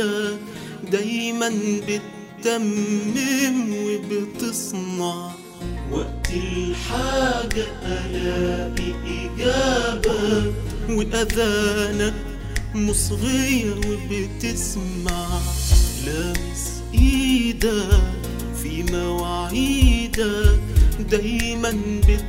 وحيدك دايما بتتمم وبتصنع وقت الحاجة ألاقي إجابة وأذانك مصغية وبتسمع لامس إيدك في مواعيدك دايما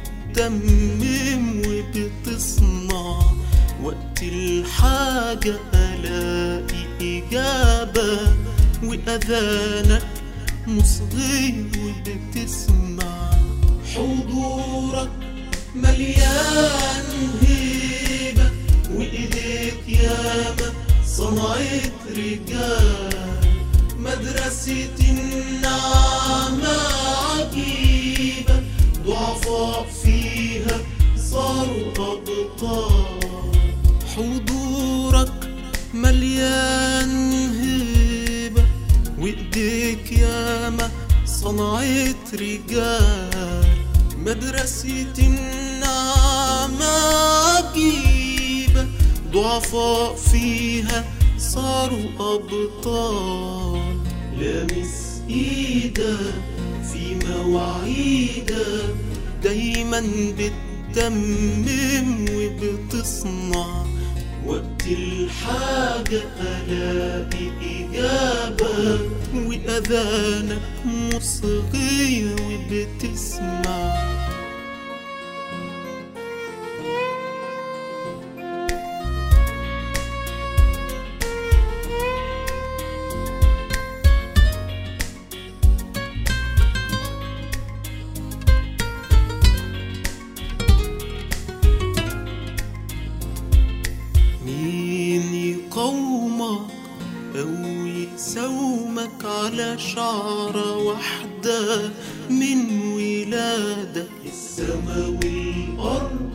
بتتمم وبتصنع وقت الحاجة ألاقي إجابة وأذانك مصغي وبتسمع حضورك مليان هيبة وإيديك ياما صنعت رجال مدرسة النعمة عجيبة ضعفاء فيها صاروا أبطال حضورك مليان هيبة وإيديك ياما صنعت رجال مدرسة النعمة عجيبة ضعفاء فيها صاروا أبطال لامس إيدك في مواعيدك دايما بتتمم وبتصنع وقت الحاجة ألاقي إجابة وأذانك مصغية وبتسمع مين يقومك أو يسومك على شعرة واحدة من ولادك السما والأرض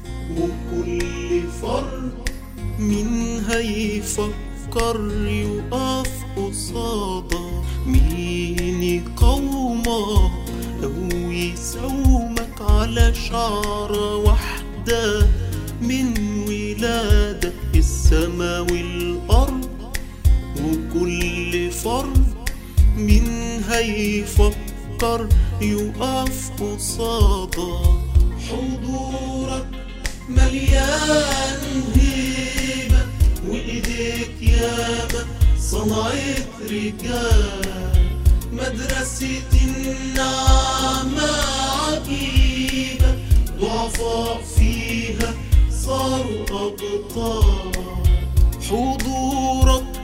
وكل فرد مين هيفكر يقف قصادك مين يقومك أو يسومك على شعرة واحدة من ولادك السما والأرض وكل فرد من هيفكر يقف قصادك حضورك مليان هيبة وإيديك ياما صنعت رجال مدرسة النعمة عجيبة ضعفاء فيها صاروا أبطال حضورك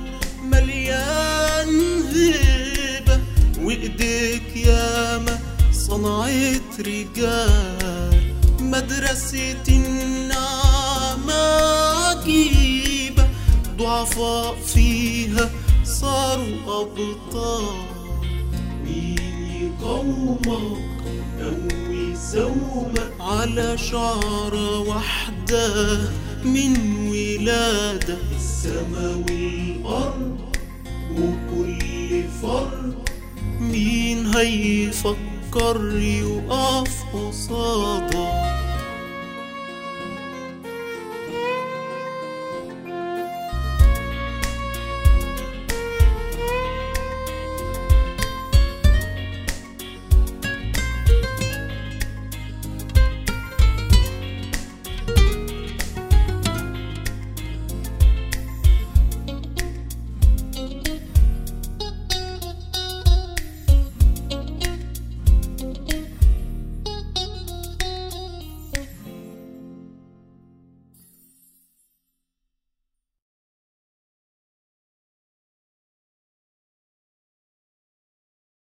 مليان هيبة وإيديك ياما صنعت رجال مدرسة النعمة عجيبة ضعفاء فيها صاروا أبطال مين يقومك أو يسومك على شعرة واحدة من ولادة السما والأرض وكل فرد مين هيفكر يقف قصادك